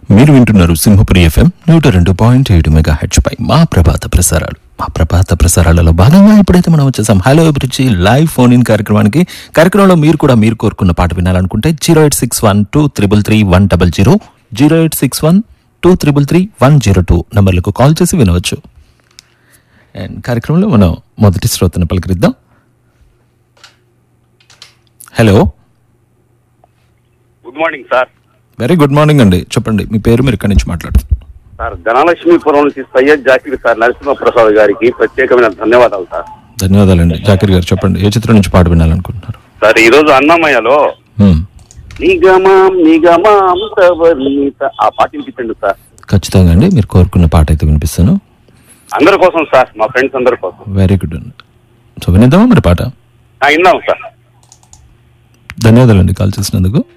మీరు వింటున్నారు సింహపురి ఎఫ్ఎం నూట రెండు పాయింట్ ఏడు మెగా హెచ్ పై మా ప్రభాత ప్రసారాలు మా ప్రభాత ప్రసారాలలో భాగంగా ఇప్పుడైతే మనం వచ్చేసాం హలో అభిరుచి లైవ్ ఫోన్ ఇన్ కార్యక్రమానికి కార్యక్రమంలో మీరు కూడా మీరు కోరుకున్న పాట వినాలనుకుంటే zero eight six one two triple three one double zero zero eight six one two triple three one zero two నంబర్లకు కాల్ చేసి వినవచ్చు అండ్ కార్యక్రమంలో మనం మొదటి శ్రోతను పలకరిద్దాం hello good morning sir very good morning అండి చెప్పండి మీ పేరు మీరు ఇక్కడి నుంచి మాట్లాడుతున్నారు సార్ ధనలక్ష్మీపురం నుంచి సయ్యద్ జాకిర్ సార్ నరసింహప్రసాద్ గారికి ప్రత్యేకమైన ధన్యవాదాలు సార్ ధన్యవాదాలండి జాకిర్ గారు చెప్పండి ఏ చిత్రం నుంచి పాట వినాలనుకుంటున్నారు సార్ ఈ రోజు అన్నమయ్యలో హ్మ్, నిగమాం నిగమాం సవర్ణిత ఆ పాట వినిపించండి సార్ ఖచ్చితంగా అండి మీరు కోరుకున్న పాట అయితే వినిపిస్తాను అందరి కోసం సార్ మా ఫ్రెండ్స్ అందరి కోసం వెరీ గుడ్ అండి సో వినిద్దామా మరి పాట ఆ, విన్నాం సార్ ధన్యవాదాలండి కాల్ చేసినందుకు